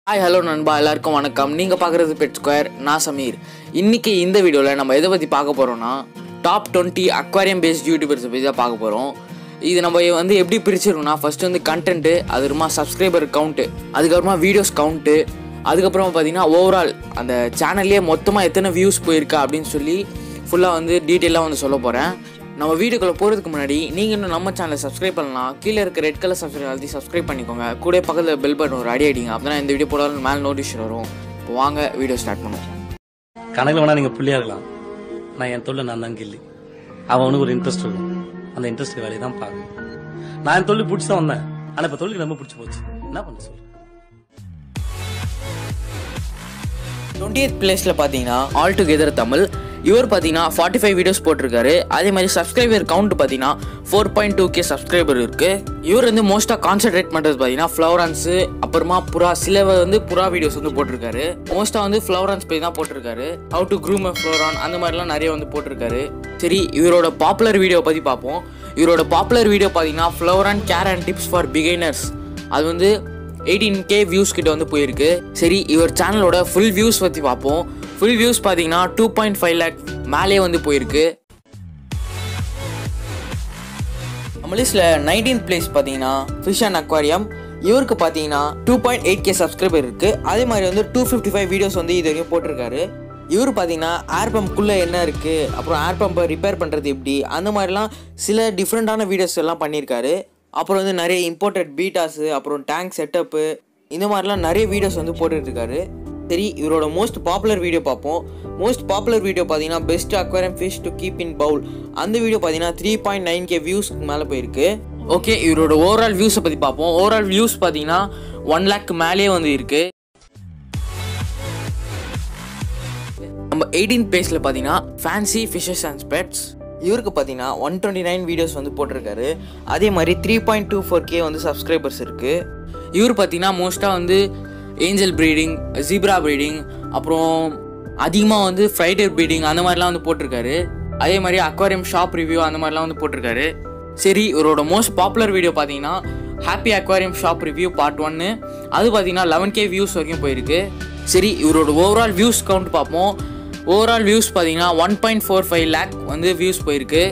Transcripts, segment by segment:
hi hello நண்பா எல்லாருக்கும் வணக்கம் நீங்கள் பார்க்குறது பெட் ஸ்கொயர் நான் சமீர் இன்னைக்கு இந்த வீடியோவில் நம்ம எதை பற்றி பார்க்க போகிறோம்னா டாப் டுவெண்ட்டி அக்வாரியம் பேஸ்ட் யூடியூபர்ஸை பற்றி தான் பார்க்க போகிறோம் இது நம்ம வந்து எப்படி பிரிச்சிருக்கோம்னா ஃபர்ஸ்ட் வந்து கண்டென்ட்டு அதுக்கப்புறமா சப்ஸ்கிரைபர் கவுண்ட்டு அதுக்கப்புறமா வீடியோஸ் கவுண்ட்டு அதுக்கப்புறமா பார்த்தீங்கன்னா ஓவரால் அந்த சேனல்லே மொத்தமாக எத்தனை வியூஸ் போயிருக்கா அப்படின்னு சொல்லி ஃபுல்லாக வந்து டீட்டெயிலாக வந்து சொல்ல போகிறேன் நம்ம வீடியோக்குள்ள போகிறதுக்கு முன்னாடி நீங்கள் இன்னும் நம்ம சேனலை சப்ஸ்கிரைப் பண்ணலாம் கீழே இருக்க ரெட் கலர் சப்ஸ்கிரைப் அழுத்தி சப்ஸ்கிரைப் பண்ணிக்கோங்க கூட பக்கத்தில் பெல் பட்டன் ஒரு அடி அடிங்க அப்போ இந்த வீடியோ போடாலும் மேலே நோட்டிஃபிகேஷன் வரும் இப்போ வாங்க வீடியோ ஸ்டார்ட் பண்ணுவோம் கணக்கில் வேணா நீங்க புள்ளியா இருக்கலாம் நான் என் தொழில் நான் தான் கில்லி அவனுக்கு ஒரு இன்ட்ரெஸ்ட் இருக்கும் அந்த இன்ட்ரெஸ்ட் வேலையை தான் பார்க்கணும் நான் என் தொழில் பிடிச்சி தான் வந்தேன் ஆனா இப்ப தொழில் ரொம்ப பிடிச்சி போச்சு என்ன பண்ண சொல்லு டுவெண்ட்டி எய்த் பிளேஸில் பார்த்தீங்கன்னா ஆல் டுகெதர் தமிழ் இவர் பார்த்தீங்கன்னா ஃபார்ட்டி ஃபைவ் வீடியோஸ் போட்டிருக்காரு அதே மாதிரி சப்ஸ்கிரைபர் கவுண்ட் பார்த்தீங்கன்னா four point two K subscriber இருக்கு இவர் வந்து மோஸ்ட்டாக கான்சென்ட்ரேட் பண்ணுறது பார்த்தீங்கன்னா ஃப்ளவரான்ஸு அப்புறமா புறா சில வந்து புறா வீடியோஸ் வந்து போட்டிருக்காரு மோஸ்ட்டாக வந்து ஃப்ளவரான்ஸ் பற்றி தான் போட்டிருக்காரு how to groom a flowerhorn அந்த மாதிரிலாம் நிறைய வந்து போட்டிருக்காரு சரி இவரோட பாப்புலர் வீடியோ பற்றி பார்ப்போம் இவரோட பாப்புலர் வீடியோ பார்த்தீங்கன்னா flowerhorn care and tips for beginners அது வந்து எயிட்டீன் கே வியூஸ் கிட்ட வந்து போயிருக்கு சரி இவர் சேனலோட ஃபுல் வியூஸ் பற்றி பார்ப்போம் ஃபுல் வியூஸ் பார்த்தீங்கன்னா டூ பாயிண்ட் ஃபைவ் லேக் மேலே வந்து போயிருக்கு நம்ம லிஸ்ட்டில் நைன்டீன் பிளேஸ் பார்த்தீங்கன்னா ஃபிஷ் அண்ட் அக்வாரியம் இவருக்கு பார்த்தீங்கன்னா two point eight K subscriber இருக்குது அதே மாதிரி வந்து டூ ஃபிஃப்டி ஃபைவ் வீடியோஸ் வந்து இது வரைக்கும் போட்டிருக்காரு இவர் பார்த்தீங்கன்னா ஏர் பம்ப்குள்ளே என்ன இருக்குது அப்புறம் ஏர் பம்பை ரிப்பேர் பண்ணுறது எப்படி அந்த மாதிரிலாம் சில டிஃப்ரெண்ட்டான வீடியோஸ் எல்லாம் பண்ணியிருக்காரு அப்புறம் வந்து நிறைய இம்போர்ட்டட் பீட்டாஸு அப்புறம் டேங்க் செட்டப்பு இந்த மாதிரிலாம் நிறைய வீடியோஸ் வந்து போட்டுட்டு இருக்காரு சரி இவரோட மோஸ்ட் பாப்புலர் வீடியோ பார்ப்போம் மோஸ்ட் பாப்புலர் வீடியோ பார்த்தீங்கன்னா best aquarium fish to keep in bowl அந்த வீடியோ பார்த்தீங்கன்னா த்ரீ பாயிண்ட் நைன் கே வியூஸ்க்கு மேலே போயிருக்கு ஓகே இவரோட ஓவரால் வியூஸை பற்றி பார்ப்போம் ஓவரால் வியூஸ் பார்த்தீங்கன்னா ஒன் லேக் மேலேயே வந்து இருக்குது நம்ம எயிட்டீன் பேஸில் பார்த்தீங்கன்னா ஃபேன்சி ஃபிஷஸ் அண்ட் ஸ்பெட்ஸ் இவருக்கு பார்த்தீங்கன்னா ஒன் டுவெண்ட்டி நைன் வீடியோஸ் வந்து போட்டிருக்காரு அதே மாதிரி three point two four K வந்து சப்ஸ்கிரைபர்ஸ் இருக்குது இவர் பார்த்தீங்கன்னா மோஸ்ட்டாக வந்து ஏஞ்சல் ப்ரீடிங் ஜீப்ரா ப்ரீடிங் அப்புறம் அதிகமாக வந்து ஃப்ரைடர் ப்ரீடிங் அந்த மாதிரிலாம் வந்து போட்டிருக்காரு அதே மாதிரி அக்வாரியம் ஷாப் ரிவ்யூ அந்த மாதிரிலாம் வந்து போட்டிருக்காரு சரி இவரோட மோஸ்ட் பாப்புலர் வீடியோ பார்த்தீங்கன்னா happy aquarium shop review part ஒன்னு அது பார்த்தீங்கன்னா லெவன் கே வியூஸ் வரைக்கும் போயிருக்கு சரி இவரோட ஓவரால் வியூஸ் கவுண்ட் பார்ப்போம் ஓவரால் வியூஸ் பார்த்தீங்கன்னா one point four five lakh வந்து வியூஸ் போயிருக்கு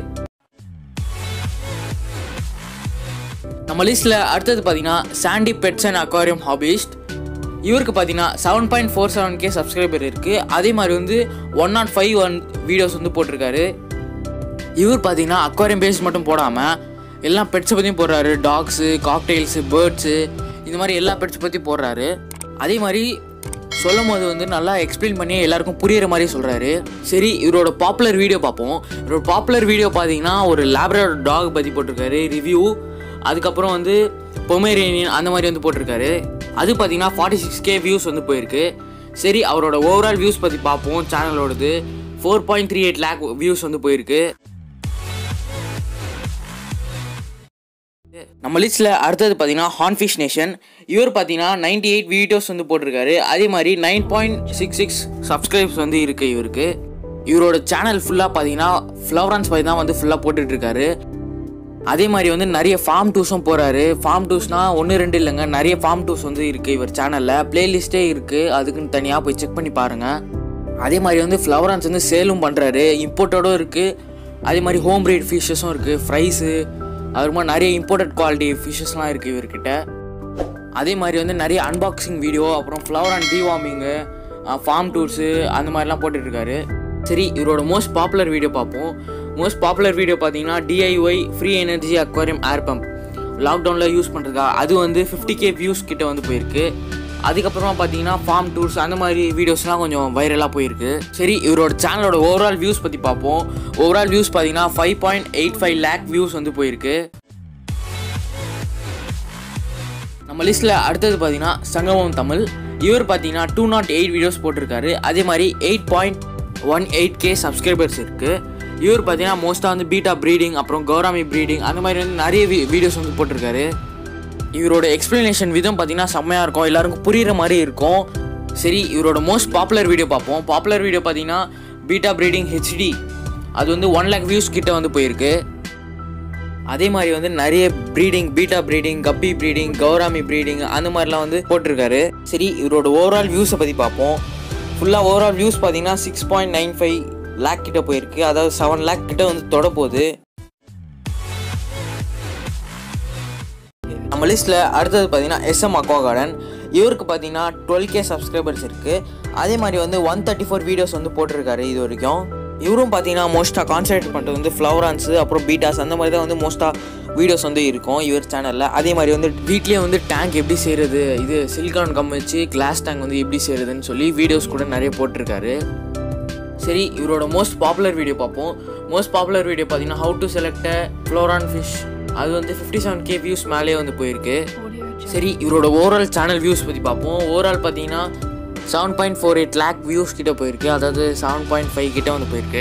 நம்ம லிஸ்ட்டில் அடுத்தது பார்த்தீங்கன்னா Sandy pets and aquarium hobbyist இவருக்கு பார்த்தீங்கன்னா seven point four seven K subscriber இருக்குது அதே மாதிரி வந்து one nought five one videos வந்து போட்டிருக்காரு இவர் பார்த்தீங்கன்னா அக்வாரியம் பேஸ் மட்டும் போடாமல் எல்லா பெட்ஸை பற்றியும் போடுறாரு டாக்ஸு காக்டெயில்ஸு பேர்ட்ஸு இந்த மாதிரி எல்லா பெட்ஸ் பற்றி போடுறாரு அதே மாதிரி சொல்லும் போது வந்து நல்லா எக்ஸ்பிளைன் பண்ணி எல்லாருக்கும் புரியுற மாதிரி சொல்கிறாரு சரி இவரோட பாப்புலர் வீடியோ பார்ப்போம் இவரோட பாப்புலர் வீடியோ பார்த்தீங்கன்னா ஒரு லேப்ரர் டாக் பற்றி போட்டிருக்காரு ரிவ்யூ அதுக்கப்புறம் வந்து பொமேரியனியன் அந்த மாதிரி வந்து போட்டிருக்காரு அது பார்த்தீங்கன்னா ஃபார்ட்டி சிக்ஸ் கே வியூஸ் வந்து போயிருக்கு சரி அவரோட ஓவரால் வியூஸ் பற்றி பார்ப்போம் சேனலோடது four point three eight lakh views வந்து போயிருக்கு நம்ம லிஸ்ட்டில் அடுத்தது பார்த்தீங்கன்னா ஹான்ஃபிஷ் நேஷன் இவர் பார்த்தீங்கன்னா நைன்டி எயிட் வீடியோஸ் வந்து போட்டிருக்காரு அதே மாதிரி nine point six six subscribes வந்து இருக்குது இவருக்கு இவரோட சேனல் ஃபுல்லாக பார்த்தீங்கன்னா ஃப்ளவரன்ஸ் பற்றி தான் வந்து ஃபுல்லாக போட்டுட்டு இருக்காரு அதே மாதிரி வந்து நிறைய ஃபார்ம் டூஸும் போகிறாரு ஃபார்ம் டூஸ்னால் ஒன்று ரெண்டு இல்லைங்க நிறைய ஃபார்ம் டூஸ் வந்து இருக்குது இவர் சேனலில் பிளேலிஸ்ட்டே இருக்குது அதுக்குன்னு தனியாக போய் செக் பண்ணி பாருங்கள் அதே மாதிரி வந்து ஃப்ளவரான்ஸ் வந்து சேலும் பண்ணுறாரு இம்போர்ட்டடும் இருக்குது அதே மாதிரி ஹோம் ப்ரீட் ஃபிஷ்ஷஸும் இருக்குது ஃப்ரைஸு அதுமா நிறைய இம்போர்ட்டட் குவாலிட்டி ஃபிஷ்ஷஸ்லாம் இருக்குது இவர்கிட்ட அதே மாதிரி வந்து நிறைய அன்பாக்சிங் வீடியோ அப்புறம் ஃப்ளவர் அண்ட் டிவார்மிங்கு ஃபார்ம் டூர்ஸு அந்த மாதிரிலாம் போட்டுட்ருக்காரு சரி இவரோட மோஸ்ட் பாப்புலர் வீடியோ பார்ப்போம் மோஸ்ட் பாப்புலர் வீடியோ பார்த்தீங்கன்னா DIY free energy aquarium air pump லாக்டவுனில் யூஸ் பண்ணுறதுக்கா அது வந்து ஃபிஃப்டி கே வியூஸ் கிட்ட வந்து போயிருக்கு அதுக்கப்புறமா பார்த்தீங்கன்னா ஃபார்ம் டூர்ஸ் அந்த மாதிரி வீடியோஸ்லாம் கொஞ்சம் வைரலாக போயிருக்கு சரி இவரோட சேனலோட ஓவரால் வியூஸ் பற்றி பார்ப்போம் ஓவரால் வியூஸ் பார்த்தீங்கன்னா five point eight five lakh views வந்து போயிருக்கு நம்ம லிஸ்ட்டில் அடுத்தது பார்த்தீங்கன்னா சங்கமம் தமிழ் இவர் பார்த்தீங்கன்னா டூ நாட் எயிட் வீடியோஸ் போட்டிருக்காரு அதே மாதிரி eight point one eight K subscribers இருக்குது இவர் பார்த்தீங்கன்னா மோஸ்ட்டாக வந்து பீட்டா ப்ரீடிங் அப்புறம் கௌராமி ப்ரீடிங் அந்த மாதிரி வந்து நிறைய வீடியோஸ் வந்து போட்டிருக்காரு இவரோட எக்ஸ்ப்ளனேஷன் விதம் பார்த்தீங்கன்னா செம்மையாக இருக்கும் எல்லாருக்கும் புரிகிற மாதிரி இருக்கும் சரி இவரோட மோஸ்ட் பாப்புலர் வீடியோ பார்ப்போம் பாப்புலர் வீடியோ பார்த்தீங்கன்னா பீட்டா ப்ரீடிங் ஹெச்டி அது வந்து ஒன் லேக் வியூஸ் கிட்ட வந்து போயிருக்கு அதே மாதிரி வந்து நிறைய breeding betta breeding guppy breeding gourami breeding அந்த மாதிரிலாம் வந்து போட்டிருக்காரு சரி இவரோட ஓவரால் வியூஸை பற்றி பார்ப்போம் ஃபுல்லாக ஓவரால் வியூஸ் பார்த்தீங்கன்னா six point nine five lakh கிட்ட போயிருக்கு அதாவது செவன் லேக் கிட்ட வந்து தொட போகுது நம்ம லிஸ்ட்டில் அடுத்தது பார்த்தீங்கன்னா எஸ்எம் அக்வா கார்டன் இவருக்கு பார்த்தீங்கன்னா டுவெல் கே சப்ஸ்கிரைபர்ஸ் இருக்குது அதே மாதிரி வந்து ஒன் தேர்ட்டி ஃபோர் வீடியோஸ் வந்து போட்டிருக்காரு இது வரைக்கும் இவரும் பார்த்தீங்கன்னா மோஸ்ட்டாக கான்சன்ட்ரேட் பண்ணுறது வந்து ஃப்ளவரான்ஸு அப்புறம் பீட்டாஸ் அந்த மாதிரி தான் வந்து மோஸ்ட்டாக வீடியோஸ் வந்து இருக்கும் இவர் சேனலில் அதே மாதிரி வந்து வீட்லேயே வந்து டேங்க் எப்படி செய்கிறது இது சிலிக்கான் கம் வச்சு கிளாஸ் டேங்க் வந்து எப்படி செய்கிறதுன்னு சொல்லி வீடியோஸ் கூட நிறைய போட்டிருக்காரு சரி இவரோட மோஸ்ட் பாப்புலர் வீடியோ பார்ப்போம் மோஸ்ட் பாப்புலர் வீடியோ பார்த்தீங்கன்னா how to select flowerhorn fish அது வந்து ஃபிஃப்டி செவன் கே வியூஸ் மேலே வந்து போயிருக்கு சரி இவரோட ஓவரால் சேனல் வியூஸ் பற்றி பார்ப்போம் ஓவரால் பார்த்தீங்கன்னா seven point four eight lakh views கிட்ட போயிருக்கு அதாவது செவன் பாயிண்ட் ஃபைவ் கிட்ட வந்து போயிருக்கு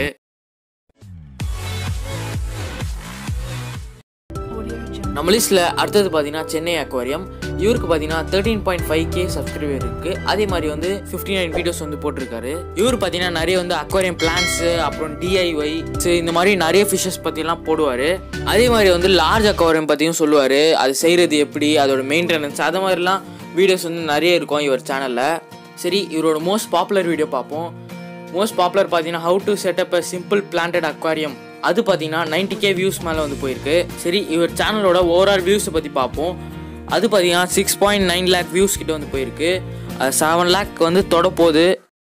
நம்ம லிஸ்ட்டில் அடுத்தது பார்த்தீங்கன்னா சென்னை அக்வாரியம் இவருக்கு பார்த்தீங்கன்னா thirteen point five K subscriber இருக்கு அதே மாதிரி வந்து ஃபிஃப்டி நைன் வீடியோஸ் வந்து போட்டிருக்காரு இவர் பார்த்தீங்கன்னா நிறைய வந்து அக்வாரியம் பிளான்ஸு அப்புறம் டிஐஒய் இந்த மாதிரி நிறைய ஃபிஷஸ் பற்றிலாம் போடுவார் அதே மாதிரி வந்து லார்ஜ் அக்வாரியம் பற்றியும் சொல்லுவார் அது செய்கிறது எப்படி அதோட மெயின்டெனன்ஸ் அது மாதிரிலாம் வீடியோஸ் வந்து நிறைய இருக்கும் இவர் சேனலில் சரி இவரோட மோஸ்ட் பாப்புலர் வீடியோ பார்ப்போம் மோஸ்ட் பாப்புலர் பார்த்தீங்கன்னா how to set up a simple planted aquarium அது பார்த்தீங்கன்னா நைன்டி கே வியூஸ் மேலே வந்து போயிருக்கு சரி இவர் சேனலோட ஓவரால் வியூஸை பற்றி பார்ப்போம் அது பார்த்தீங்கன்னா six point nine lakh views கிட்ட வந்து போயிருக்கு அது செவன் லேக் வந்து தொட போகுது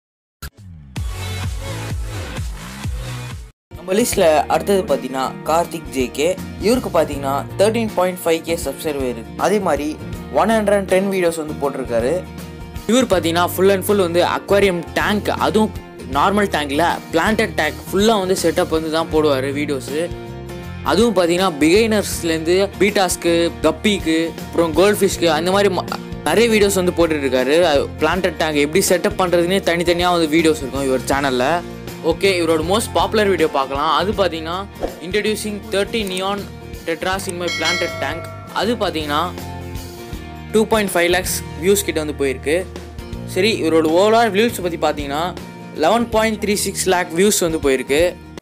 நம்ம லிஸ்ட்டில் அடுத்தது பார்த்தீங்கன்னா கார்த்திக் ஜேகே இவருக்கு பார்த்தீங்கன்னா thirteen point five K subscriber இருக்கு அதே மாதிரி one hundred and ten videos வந்து போட்டிருக்காரு இவர் பார்த்தீங்கன்னா ஃபுல் அண்ட் ஃபுல் வந்து அக்வாரியம் டேங்க் அதுவும் நார்மல் டேங்க்கில் பிளான்டட் டேங்க் ஃபுல்லாக வந்து செட்டப் வந்து தான் போடுவார் வீடியோஸு அதுவும் பார்த்தீங்கன்னா பிகைனர்ஸ்லேருந்து பீட்டாஸ்க்கு கப்பிக்கு அப்புறம் கோல்ட் ஃபிஷ்க்கு அந்த மாதிரி ம- நிறைய வீடியோஸ் வந்து போட்டுருக்காரு பிளான்டட் டேங்க் எப்படி செட்டப் பண்ணுறதுனே தனித்தனியாக வந்து வீடியோஸ் இருக்கும் இவர் சேனலில் ஓகே இவரோட மோஸ்ட் பாப்புலர் வீடியோ பார்க்கலாம் அது பார்த்தீங்கன்னா introducing thirty neon tetras in my planted tank அது பார்த்தீங்கன்னா two point five lakhs views கிட்ட வந்து போயிருக்கு சரி இவரோட ஓவரால் வியூஸ் பற்றி பார்த்தீங்கன்னா eleven point three six lakh views வந்து போயிருக்கு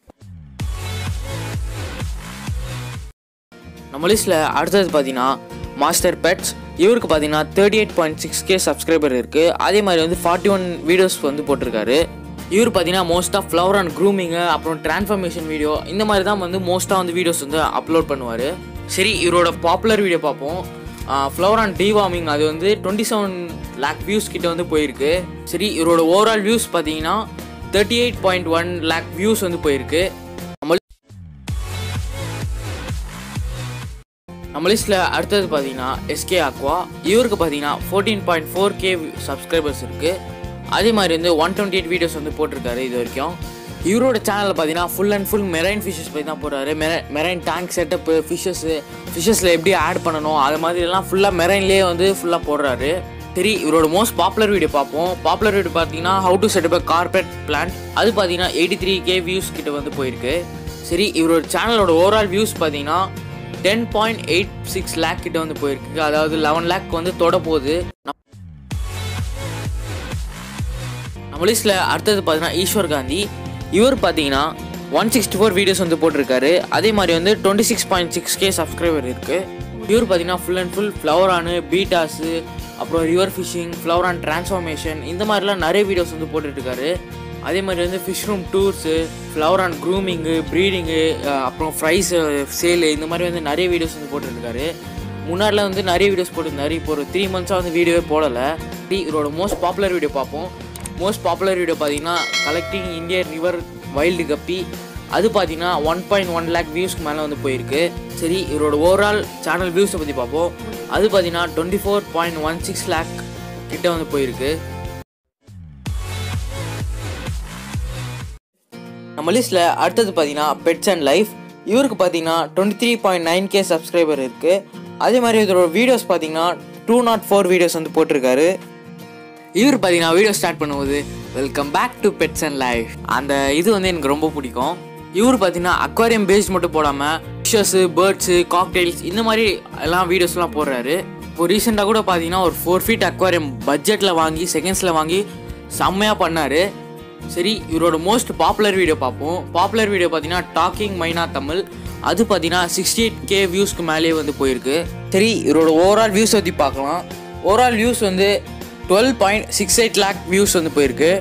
நம்ம லிஸ்ட்டில் அடுத்தது பார்த்தீங்கன்னா மாஸ்டர் பெட்ஸ் இவருக்கு பார்த்தீங்கன்னா thirty eight point six K subscriber இருக்குது அதே மாதிரி வந்து ஃபார்ட்டி ஒன் வீடியோஸ் வந்து போட்டிருக்காரு இவர் பார்த்தீங்கன்னா மோஸ்ட்டாக ஃப்ளவர் அண்ட் க்ரூமிங்கு அப்புறம் டிரான்ஸ்ஃபர்மேஷன் வீடியோ இந்த மாதிரி தான் வந்து மோஸ்ட்டாக வந்து வீடியோஸ் வந்து அப்லோட் பண்ணுவார் சரி இவரோட பாப்புலர் வீடியோ பார்ப்போம் ஃப்ளவர் அண்ட் டிவார்மிங் அது வந்து டுவெண்ட்டி செவன் லேக் வியூஸ் கிட்ட வந்து போயிருக்கு சரி இவரோட ஓவரால் வியூஸ் பார்த்தீங்கன்னா thirty eight point one lakh views வந்து போயிருக்கு நம்ம நம்ம லிஸ்ட்டில் அடுத்தது பார்த்தீங்கன்னா எஸ்கே அக்வா இவருக்கு பார்த்தீங்கன்னா fourteen point four K subscribers இருக்குது அதே மாதிரி வந்து ஒன் டுவெண்ட்டி எயிட் வீடியோஸ் வந்து போட்டிருக்காரு இது வரைக்கும் இவரோட சேனலில் பார்த்தீங்கன்னா full and full marine fishes பற்றி தான் போடுறாரு மெர மெரைன் டேங்க் செட்டப்பு ஃபிஷஸ்ஸு ஃபிஷஸில் எப்படி ஆட் பண்ணணும் அது மாதிரிலாம் ஃபுல்லாக மெரைன்லேயே வந்து ஃபுல்லாக போடுறாரு சரி இவரோட மோஸ்ட் பாப்புலர் வீடியோ பார்ப்போம் பாப்புலர் வீடியோ பார்த்தீங்கன்னா how to set up carpet plant அது பார்த்தீங்கன்னா எயிட்டி த்ரீ கே வியூஸ் கிட்ட வந்து போயிருக்கு சரி இவரோட சேனலோட ஓவரால் வியூஸ் பார்த்தீங்கன்னா ten point eight six lakh கிட்ட வந்து போயிருக்கு அதாவது லெவன் லேக் வந்து தொட போகுது நம்ம- நம்ம லிஸ்ட்டில் அடுத்தது பார்த்தீங்கன்னா ஈஸ்வர் காந்தி இவர் பார்த்தீங்கன்னா ஒன் சிக்ஸ்டி ஃபோர் வீடியோஸ் வந்து போட்டிருக்காரு அதே மாதிரி வந்து twenty six point six K subscriber இருக்குது இவர் பார்த்தீங்கன்னா full and full flowerhorn bettas அப்புறம் river fishing flower and transformation இந்த மாதிரிலாம் நிறைய வீடியோஸ் வந்து போட்டுட்ருக்காரு அதே மாதிரி வந்து fish room tours flower and grooming breeding அப்புறம் ஃப்ரைஸ் சேலு இந்த மாதிரி வந்து நிறைய வீடியோஸ் வந்து போட்டுருக்காரு முன்னாடிலாம் வந்து நிறைய வீடியோஸ் போட்டிருந்தாரு இப்போ ஒரு த்ரீ மந்த்ஸாக வந்து வீடியோவே போடலை இவரோட மோஸ்ட் பாப்புலர் வீடியோ பார்ப்போம் மோஸ்ட் பாப்புலர் வீடியோ பார்த்தீங்கன்னா collecting Indian river wild guppy அது பார்த்தீங்கன்னா ஒன் பாயிண்ட் ஒன் லேக் வியூஸ்க்கு மேலே வந்து போயிருக்கு சரி இவரோட ஓவரால் சேனல் வியூஸை பற்றி பார்ப்போம் அது பார்த்தீங்கன்னா twenty four point one six lakh கிட்ட வந்து போயிருக்கு நம்ம லிஸ்ட்டில் அடுத்தது பார்த்தீங்கன்னா பெட்ஸ் அண்ட் லைஃப் இவருக்கு பார்த்தீங்கன்னா twenty three point nine K subscriber இருக்குது அதே மாதிரி இதோட வீடியோஸ் பார்த்தீங்கன்னா டூ நாட் ஃபோர் வீடியோஸ் வந்து போட்டிருக்காரு இவர் பார்த்தீங்கன்னா வீடியோ ஸ்டார்ட் பண்ணும்போது welcome back to pets and life அந்த இது வந்து எனக்கு ரொம்ப பிடிக்கும் இவர் பார்த்தீங்கன்னா அக்வாரியம் பேஸ்ட் மட்டும் போடாமல் ஃபிஷஸ்ஸு பேர்ட்ஸு காக்டெயில்ஸ் இந்த மாதிரி எல்லாம் வீடியோஸ்லாம் போடுறாரு இப்போ ரீசெண்டாக கூட பார்த்தீங்கன்னா ஒரு ஃபோர் ஃபீட் அக்வாரியம் பட்ஜெட்டில் வாங்கி செகண்ட்ஸில் வாங்கி செம்மையாக பண்ணார் சரி இவரோட மோஸ்ட் பாப்புலர் வீடியோ பார்ப்போம் பாப்புலர் வீடியோ பார்த்தீங்கன்னா டாக்கிங் மைனா தமிழ் அது பார்த்தீங்கன்னா சிக்ஸ்டி எயிட் கே வியூஸ்க்கு மேலேயே வந்து போயிருக்கு சரி இவரோட ஓவரால் வியூஸ் பற்றி பார்க்கலாம் ஓவரால் வியூஸ் வந்து twelve point six eight lakh views வந்து போயிருக்கு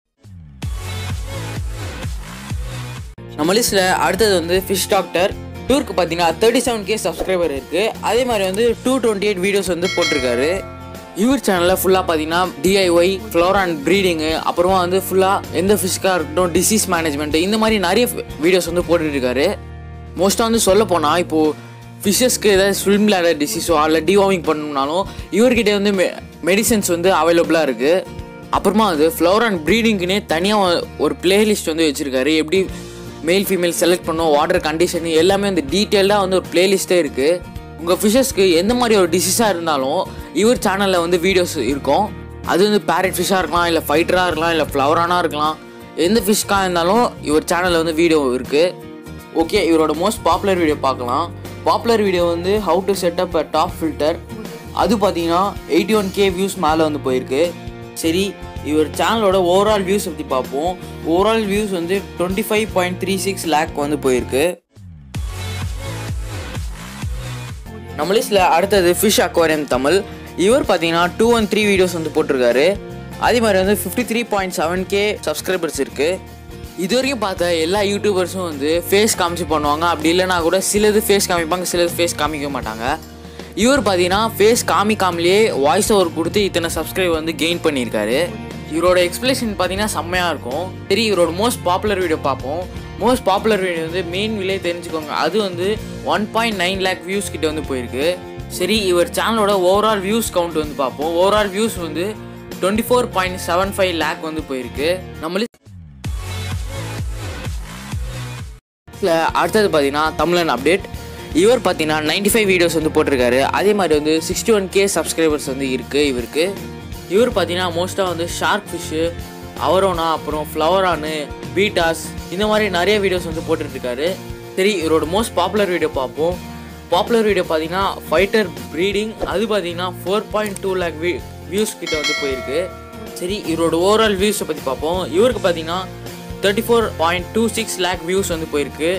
நம்ம லிஸ்ட்டில் அடுத்தது வந்து ஃபிஷ் டாக்டர் டூருக்கு பார்த்தீங்கன்னா தேர்ட்டி செவன் கே சப்ஸ்கிரைபர் இருக்குது அதே மாதிரி வந்து டூ டுவெண்ட்டி எயிட் வீடியோஸ் வந்து போட்டிருக்காரு இவர் சேனலில் ஃபுல்லாக பார்த்தீங்கன்னா டிஐஒய் ஃப்ளோர் அண்ட் ப்ரீடிங்கு அப்புறமா வந்து ஃபுல்லாக எந்த ஃபிஷ்க்காக இருக்கட்டும் டிசீஸ் மேனேஜ்மெண்ட் இந்த மாதிரி நிறைய வீடியோஸ் வந்து போட்டுட்டு இருக்காரு மோஸ்ட்டாக வந்து சொல்ல போனால் இப்போது ஃபிஷ்ஷஸ்க்கு ஏதாவது ஸ்விம் லேடர் டிசீஸோ அல்ல டிவார்மிங் பண்ணணும்னாலும் இவர்கிட்ட வந்து மெ மெடிசன்ஸ் வந்து அவைலபிளாக இருக்குது அப்புறமா வந்து ஃப்ளவர் அண்ட் ப்ரீடிங்க்குனே தனியாக ஒரு பிளேலிஸ்ட் வந்து வச்சுருக்காரு எப்படி மேல் ஃபீமேல் செலக்ட் பண்ணோம் வாட்டர் கண்டிஷன் எல்லாமே வந்து டீட்டெயில்டாக வந்து ஒரு பிளேலிஸ்ட்டே இருக்குது உங்கள் ஃபிஷ்ஷஸ்க்கு எந்த மாதிரி ஒரு டிசீஸாக இருந்தாலும் இவர் சேனலில் வந்து வீடியோஸ் இருக்கும் அது வந்து பேரட் ஃபிஷ்ஷாக இருக்கலாம் இல்லை ஃபைட்டராக இருக்கலாம் இல்லை ஃப்ளவரானாக இருக்கலாம் எந்த ஃபிஷ்க்காக இருந்தாலும் இவர் சேனலில் வந்து வீடியோ இருக்குது ஓகே இவரோட மோஸ்ட் பாப்புலர் வீடியோ பார்க்கலாம் பாப்புலர் வீடியோ வந்து how to set up a top filter அது பார்த்தீங்கன்னா எயிட்டி ஒன் கே வியூஸ் மேலே வந்து போயிருக்கு சரி இவர் சேனலோட ஓவரால் வியூஸ் பற்றி பார்ப்போம் ஓவரால் வியூஸ் வந்து twenty five point three six lakh வந்து போயிருக்கு நம்ம லிஸ்ட்டில் அடுத்தது ஃபிஷ் அக்வாரியம் தமிழ் இவர் பார்த்தீங்கன்னா டூ ஒன் த்ரீ வீடியோஸ் வந்து போட்டிருக்காரு அதே மாதிரி வந்து fifty three point seven K subscribers இருக்குது இது வரைக்கும் பார்த்த எல்லா யூடியூபர்ஸும் வந்து ஃபேஸ் காமிச்சு பண்ணுவாங்க அப்படி இல்லைனா கூட சிலது ஃபேஸ் காமிப்பாங்க சிலது ஃபேஸ் காமிக்க மாட்டாங்க இவர் பார்த்தீங்கன்னா ஃபேஸ் காமிக்காமலேயே வாய்ஸ் ஓவர் கொடுத்து இத்தனை சப்ஸ்கிரைப் வந்து கெயின் பண்ணியிருக்காரு இவரோட எக்ஸ்பிளேஷன் பார்த்தீங்கன்னா செம்மையாக இருக்கும் சரி இவரோட மோஸ்ட் பாப்புலர் வீடியோ பார்ப்போம் மோஸ்ட் பாப்புலர் வீடியோ வந்து மெயின் விலே தெரிஞ்சுக்கோங்க அது வந்து one point nine lakh views கிட்ட வந்து போயிருக்கு சரி இவர் சேனலோட ஓவரால் வியூஸ் கவுண்ட் வந்து பார்ப்போம் ஓவரால் வியூஸ் வந்து twenty four point seven five lakh வந்து போயிருக்கு நம்மளே அடுத்தது பார்த்தீங்கன்னா தமிழன் அப்டேட் இவர் பார்த்தீங்கன்னா நைன்டி ஃபைவ் வீடியோஸ் வந்து போட்டிருக்காரு அதே மாதிரி வந்து சிக்ஸ்டி ஒன் கே சப்ஸ்கிரைபர்ஸ் வந்து இருக்குது இவருக்கு இவர் பார்த்தீங்கன்னா மோஸ்ட்டாக வந்து ஷார்க் ஃபிஷ்ஷு அவரோனா அப்புறம் ஃப்ளவரானு பீட்டாஸ் இந்த மாதிரி நிறைய வீடியோஸ் வந்து போட்டுட்ருக்காரு சரி இவரோட மோஸ்ட் பாப்புலர் வீடியோ பார்ப்போம் பாப்புலர் வீடியோ பார்த்தீங்கன்னா ஃபைட்டர் ப்ரீடிங் அது பார்த்தீங்கன்னா four point two lakh view views கிட்ட வந்து போயிருக்கு சரி இவரோட ஓவரால் வியூஸை பற்றி பார்ப்போம் இவருக்கு பார்த்தீங்கன்னா thirty four point two six lakh views வந்து போயிருக்கு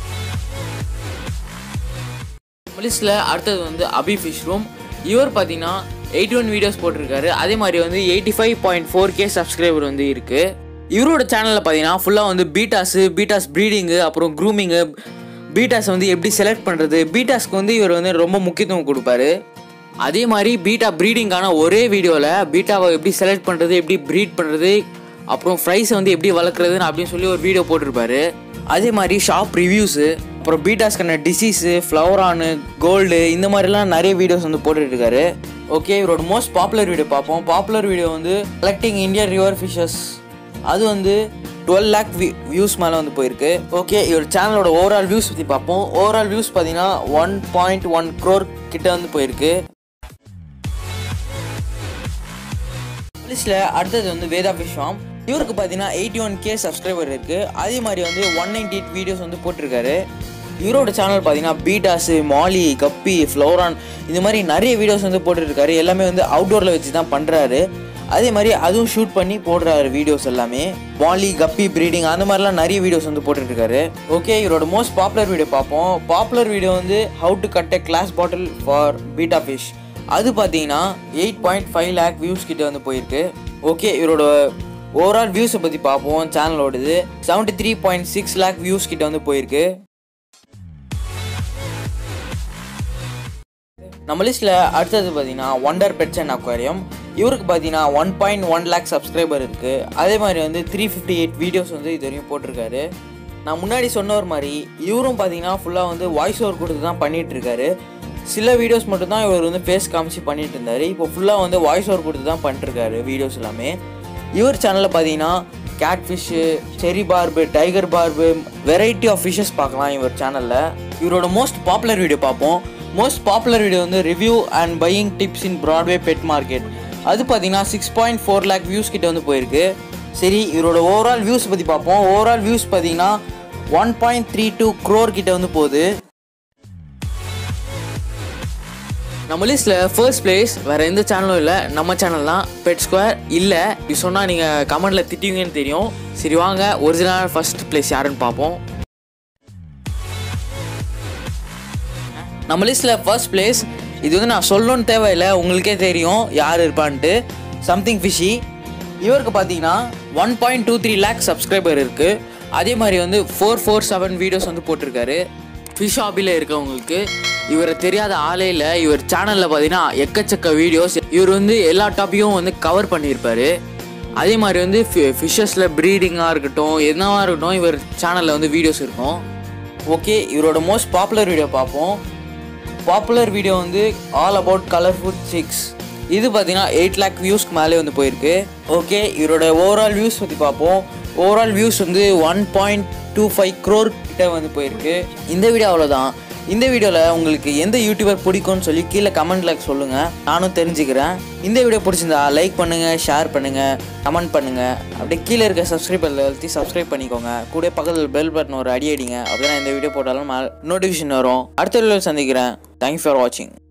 லிஸ்ட்டில் அடுத்தது வந்து அபி ஃபிஷ் ரூம் இவர் பார்த்தீங்கன்னா எயிட்டி ஒன் வீடியோஸ் போட்டிருக்காரு அதே மாதிரி வந்து eighty five point four K subscriber வந்து இருக்குது இவரோட சேனலில் பார்த்தீங்கன்னா ஃபுல்லாக வந்து பீட்டாஸு பீட்டாஸ் ப்ரீடிங்கு அப்புறம் க்ரூமிங்கு பீட்டாஸ் வந்து எப்படி செலக்ட் பண்ணுறது பீட்டாஸ்க்கு வந்து இவர் வந்து ரொம்ப முக்கியத்துவம் கொடுப்பாரு அதே மாதிரி பீட்டா ப்ரீடிங்கான ஒரே வீடியோவில் பீட்டாவை எப்படி செலக்ட் பண்ணுறது எப்படி ப்ரீட் பண்ணுறது அப்புறம் ஃப்ரைஸை வந்து எப்படி வளர்க்குறதுன்னு அப்படின்னு சொல்லி ஒரு வீடியோ போட்டிருப்பாரு அதே மாதிரி ஷாப் ரிவ்யூஸு அப்புறம் பீட்டாஸ்க்கான டிசீஸு ஃப்ளவரானு கோல்டு இந்த மாதிரிலாம் நிறைய வீடியோஸ் வந்து போட்டுட்டு இருக்காரு ஓகே இவரோட மோஸ்ட் பாப்புலர் வீடியோ பார்ப்போம் பாப்புலர் வீடியோ வந்து கலெக்டிங் இந்தியன் ரிவர் ஃபிஷஸ் அது வந்து டுவெல் லேக் வியூஸ் மேலே வந்து போயிருக்கு ஓகே இவர் சேனலோட ஓவரால் வியூஸ் பற்றி பார்ப்போம் ஓவரால் வியூஸ் பார்த்தீங்கன்னா ஒன் பாயிண்ட் ஒன் க்ரோர் கிட்ட வந்து போயிருக்கு லிஸ்ட்டில் அடுத்தது வந்து வேதா ஃபிஷ்வாம் இவருக்கு பார்த்தீங்கன்னா எயிட்டி ஒன் கே சப்ஸ்கிரைபர் இருக்குது அதே மாதிரி வந்து ஒன் நைன்டி எயிட் வீடியோஸ் வந்து போட்டிருக்காரு இவரோட சேனல் பார்த்தீங்கன்னா பீட்டாஸு மாலி கப்பி ஃப்ளோரான் இந்த மாதிரி நிறைய வீடியோஸ் வந்து போட்டுருக்காரு எல்லாமே வந்து அவுட்டோரில் வச்சு தான் பண்ணுறாரு அதே மாதிரி அதுவும் ஷூட் பண்ணி போடுறாரு வீடியோஸ் எல்லாமே மாலி கப்பி ப்ரீடிங் அந்த மாதிரிலாம் நிறைய வீடியோஸ் வந்து போட்டுருக்காரு ஓகே இவரோட மோஸ்ட் பாப்புலர் வீடியோ பார்ப்போம் பாப்புலர் வீடியோ வந்து how to cut a glass bottle for betta fish அது பார்த்தீங்கன்னா eight point five lakh views கிட்ட வந்து போயிருக்கு ஓகே இவரோட ஓவரால் வியூஸை பற்றி பார்ப்போம் சேனலோடது seventy three point six lakh views கிட்ட வந்து போயிருக்கு நம்ம லிஸ்ட்டில் அடுத்தது பார்த்தீங்கன்னா ஒண்டர் பெட்ஸ் அண்ட் அக்வாரியம் இவருக்கு பார்த்தீங்கன்னா one point one lakh subscriber இருக்குது அதே மாதிரி வந்து த்ரீ ஃபிஃப்டி எயிட் வீடியோஸ் வந்து இது வரையும் போட்டிருக்காரு நான் முன்னாடி சொன்ன ஒரு மாதிரி இவரும் பார்த்தீங்கன்னா ஃபுல்லாக வந்து வாய்ஸ் ஓவர் கொடுத்து தான் பண்ணிட்டு இருக்காரு சில வீடியோஸ் மட்டும்தான் இவர் வந்து ஃபேஸ் காமிச்சு பண்ணிட்டு இருந்தார் இப்போ ஃபுல்லாக வந்து வாய்ஸ் ஓவர் கொடுத்து தான் பண்ணிட்டுருக்காரு வீடியோஸ் எல்லாமே இவர் சேனலில் பார்த்தீங்கன்னா cat fish cherry barb tiger barb variety of fishes பார்க்கலாம் இவர் சேனலில் இவரோட மோஸ்ட் பாப்புலர் வீடியோ பார்ப்போம் மோஸ்ட் பாப்புலர் வீடியோ வந்து review and buying tips in Broadway pet market அது பார்த்தீங்கன்னா six point four lakh views கிட்ட வந்து போயிருக்கு சரி இவரோட ஓவரால் வியூஸ் பற்றி பார்ப்போம் ஓவரால் வியூஸ் பார்த்தீங்கன்னா one point three two crore கிட்ட வந்து போகுது நம்ம லிஸ்ட்டில் ஃபர்ஸ்ட் பிளேஸ் வேறு எந்த சேனலும் இல்லை நம்ம சேனல் தான் பெட் ஸ்கொயர் இல்லை இப்படி சொன்னால் நீங்கள் கமெண்டில் திட்டுவீங்கன்னு தெரியும் சரி வாங்க ஒரிஜினல் ஃபர்ஸ்ட் பிளேஸ் யாருன்னு பார்ப்போம் நம்ம லிஸ்ட்டில் ஃபர்ஸ்ட் பிளேஸ் இது வந்து நான் சொல்லணும்னு தேவையில்லை உங்களுக்கே தெரியும் யார் இருப்பான்ட்டு சம்திங் ஃபிஷி இவருக்கு பார்த்தீங்கன்னா one point two three lakh subscriber இருக்குது அதே மாதிரி வந்து ஃபோர் ஃபோர் செவன் வீடியோஸ் வந்து போட்டிருக்காரு ஃபிஷ் ஹாபியில் இருக்கவங்களுக்கு இவரை தெரியாத ஆளே இல்லை இவர் சேனலில் பார்த்தீங்கன்னா எக்கச்சக்க வீடியோஸ் இவர் வந்து எல்லா டாப்பிக்கும் வந்து கவர் பண்ணியிருப்பாரு அதே மாதிரி வந்து ஃபிஷ்ஷஸில் ப்ரீடிங்காக இருக்கட்டும் என்னவா இருக்கட்டும் இவர் சேனலில் வந்து வீடியோஸ் இருக்கும் ஓகே இவரோட மோஸ்ட் பாப்புலர் வீடியோ பார்ப்போம் பாப்புலர் வீடியோ வந்து ஆல் அபவுட் கலர்ஃபுல் சிக்ஸ் இது பார்த்தீங்கன்னா எயிட் லேக் வியூஸ்க்கு மேலே வந்து போயிருக்கு ஓகே இவரோட ஓவரால் வியூஸ் பற்றி பார்ப்போம் ஓவரால் வியூஸ் வந்து one point two five crore கிட்ட வந்து போயிருக்கு இந்த வீடியோ அவ்வளோதான் இந்த வீடியோவில் உங்களுக்கு எந்த யூடியூபர் பிடிக்கும்னு சொல்லி கீழே கமெண்ட்டில் சொல்லுங்கள் நானும் தெரிஞ்சுக்கிறேன் இந்த வீடியோ பிடிச்சிருந்தா லைக் பண்ணுங்கள் ஷேர் பண்ணுங்கள் கமெண்ட் பண்ணுங்கள் அப்படியே கீழே இருக்க சப்ஸ்கிரைப் அழுத்தி சப்ஸ்கிரைப் பண்ணிக்கோங்க கூட பக்கத்தில் பெல் பட்டன் ஒரு அடி அடிங்க அப்போ இந்த வீடியோ போட்டாலும் நோட்டிஃபிகேஷன் வரும் அடுத்த வீடியோவில் சந்திக்கிறேன் தேங்க்ஸ் ஃபார் வாட்சிங்